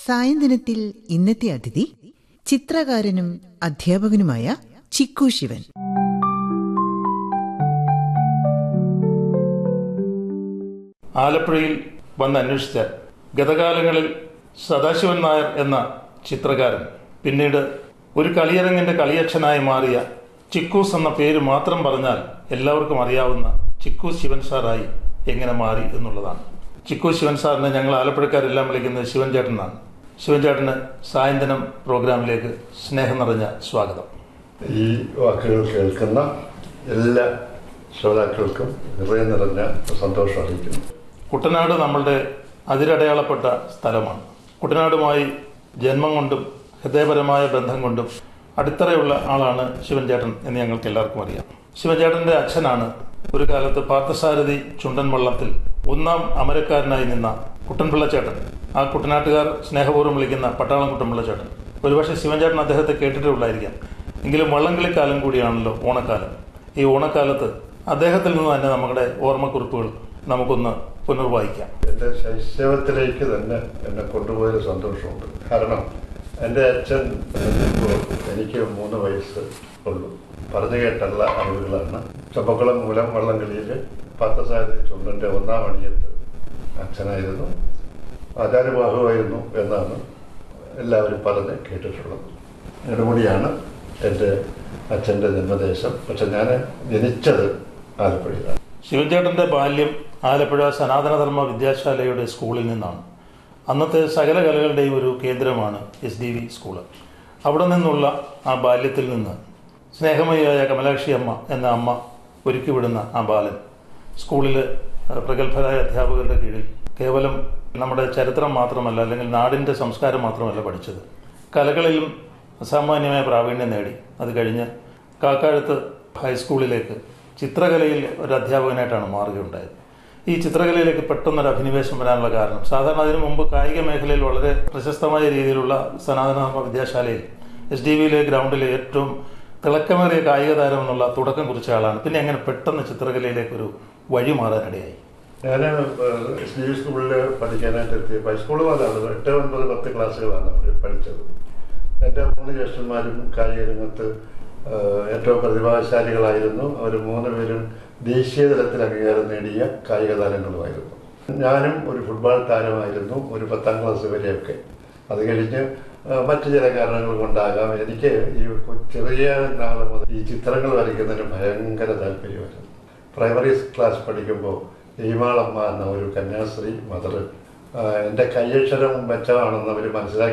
സായന്തനത്തിൽ ഇന്നത്തെ അതിഥി ചിത്രകാരനും അധ്യാപകനുമായ ചിക്കു ശിവൻ ആലപ്പുഴയിൽ വന്ന് അന്വേഷിച്ച ഗതകാലങ്ങളിൽ സദാശിവൻ നായർ എന്ന ചിത്രകാരൻ പിന്നീട് ഒരു കളിയരങ്ങിന്റെ കളിയക്ഷനായി മാറിയ ചിക്കൂസ് എന്ന പേര് മാത്രം പറഞ്ഞാൽ എല്ലാവർക്കും അറിയാവുന്ന ചിക്കു ശിവൻ സാറായി എങ്ങനെ മാറി എന്നുള്ളതാണ് ചിക്കു ശിവൻ സാറിനെ ഞങ്ങൾ ആലപ്പുഴക്കാരെല്ലാം വിളിക്കുന്നത് ശിവൻ ചേട്ടനാണ് ശിവൻ ചേട്ടന് സായന്തനം പ്രോഗ്രാമിലേക്ക് സ്നേഹം നിറഞ്ഞ സ്വാഗതം ഈ വാക്കുകൾ കേൾക്കുന്ന എല്ലാ ശ്രോതാക്കൾക്കും ഹൃദയം നിറഞ്ഞ സന്തോഷം അറിയിക്കുന്നു കുട്ടനാട് നമ്മളുടെ അതിരടയാളപ്പെട്ട സ്ഥലമാണ് കുട്ടനാടുമായി ജന്മം കൊണ്ടും ഹൃദയപരമായ ബന്ധം കൊണ്ടും അടിത്തറയുള്ള ആളാണ് ശിവൻ ചേട്ടൻ എന്ന് ഞങ്ങൾക്ക് എല്ലാവർക്കും അറിയാം ശിവൻ ചേട്ടന്റെ അച്ഛനാണ് ഒരു കാലത്ത് പാർത്ഥസാരഥി ചുണ്ടൻ വള്ളത്തിൽ ഒന്നാം അമരക്കാരനായി നിന്ന കുട്ടൻപിള്ള ചേട്ടൻ ആ കുട്ടനാട്ടുകാർ സ്നേഹപൂർവ്വം വിളിക്കുന്ന പട്ടാളം കുട്ടൻപിള്ള ചേട്ടൻ ഒരുപക്ഷെ ശിവൻ ചേട്ടൻ അദ്ദേഹത്തെ കേട്ടിട്ടേ ഉള്ളായിരിക്കാം എങ്കിലും വള്ളംകളിക്കാലം കൂടിയാണല്ലോ ഓണക്കാലം ഈ ഓണക്കാലത്ത് അദ്ദേഹത്തിൽ നിന്ന് തന്നെ നമ്മുടെ ഓർമ്മക്കുറിപ്പുകൾ നമുക്കൊന്ന് പുനർവായിക്കാം എൻ്റെ ശൈശവത്തിലേക്ക് തന്നെ എന്നെ കൊണ്ടുപോയൊരു സന്തോഷമുണ്ട് കാരണം എൻ്റെ അച്ഛൻ ഇപ്പോൾ എനിക്ക് മൂന്ന് വയസ്സ് ഉള്ളൂ പറഞ്ഞു കേട്ടുള്ള അറിവുകളാണ് ചമ്പക്കുളം മൂലം വള്ളംകളിയിൽ പാർത്ഥസാരഥി ചുണ്ടൻ്റെ ഒന്നാം അണിയത്ത് അച്ഛനായിരുന്നു ആചാര്യബാഹുവായിരുന്നു എന്നാണ് എല്ലാവരും പറഞ്ഞ് കേട്ടിട്ടുള്ളത് നെടുമുടിയാണ് എൻ്റെ അച്ഛൻ്റെ ജന്മദേശം പക്ഷെ ഞാൻ ജനിച്ചത് ആലപ്പുഴയിലാണ് ശിവൻചേട്ടന്റെ ബാല്യം ആലപ്പുഴ സനാതനധർമ്മ വിദ്യാശാലയുടെ സ്കൂളിൽ നിന്നാണ് അന്നത്തെ സകല കലകളുടെയും ഒരു കേന്ദ്രമാണ് എസ് ഡി വി സ്കൂള് അവിടെ നിന്നുള്ള ആ ബാല്യത്തിൽ നിന്ന് സ്നേഹമയിയായ കമലാക്ഷി അമ്മ എന്ന അമ്മ ഒരുക്കിവിടുന്ന ആ ബാലൻ സ്കൂളിൽ പ്രഗത്ഭരായ അധ്യാപകരുടെ കീഴിൽ കേവലം നമ്മുടെ ചരിത്രം മാത്രമല്ല അല്ലെങ്കിൽ നാടിൻ്റെ സംസ്കാരം മാത്രമല്ല പഠിച്ചത് കലകളിലും അസാമാന്യമായ പ്രാവീണ്യം നേടി അത് കഴിഞ്ഞ് കാക്കാഴത്ത് ഹൈസ്കൂളിലേക്ക് ചിത്രകലയിൽ ഒരു അധ്യാപകനായിട്ടാണ് മാറുകയുണ്ടായത് ഈ ചിത്രകലയിലേക്ക് പെട്ടെന്നൊരു അഭിനിവേശം വരാനുള്ള കാരണം സാധാരണ അതിനു മുമ്പ് കായിക മേഖലയിൽ വളരെ പ്രശസ്തമായ രീതിയിലുള്ള സനാതനധർമ്മ വിദ്യാശാലയിൽ എസ് ഡി വിയിലെ ഗ്രൗണ്ടിലെ ഏറ്റവും തിളക്കമേറിയ കായിക താരം എന്നുള്ള തുടക്കം കുറിച്ച ആളാണ് പിന്നെ എങ്ങനെ പെട്ടെന്ന് ചിത്രകലയിലേക്ക് ഒരു വഴി മാറാനിടയായി ഞാൻ എസ് ഡി സ്കൂളിൽ പഠിക്കാനായിട്ട് എത്തിയപ്പോൾ ഹൈസ്കൂൾ അതാണ് എട്ട് ഒൻപത് പത്ത് ക്ലാസ്സുകളാണ് അവിടെ പഠിച്ചത് എൻ്റെ മൂന്ന് ജ്യേഷ്ഠന്മാരും കായിക രംഗത്ത് ഏഹ്, ഏറ്റവും പ്രതിഭാശാലികളായിരുന്നു അവർ മൂന്ന് പേരും ദേശീയ തലത്തിൽ അംഗീകാരം നേടിയ കായിക താരങ്ങളുമായിരുന്നു ഞാനും ഒരു ഫുട്ബോൾ താരമായിരുന്നു ഒരു പത്താം ക്ലാസ് വരെയൊക്കെ അത് കഴിഞ്ഞ് ഏഹ്, മറ്റു ചില കാരണങ്ങൾ കൊണ്ടാകാം എനിക്ക് ഈ കൊ- ചെറിയ നാൾ മുതൽ ഈ ചിത്രങ്ങൾ വരയ്ക്കുന്നതിന് ഭയങ്കര താല്പര്യമായിരുന്നു പ്രൈമറി ക്ലാസ് പഠിക്കുമ്പോൾ എയ്മാളമ്മ എന്ന ഒരു കന്യാസ്ത്രീ മദർ എൻ്റെ കയ്യക്ഷരം മെച്ചമാണെന്ന് അവർ മനസ്സിലാക്കി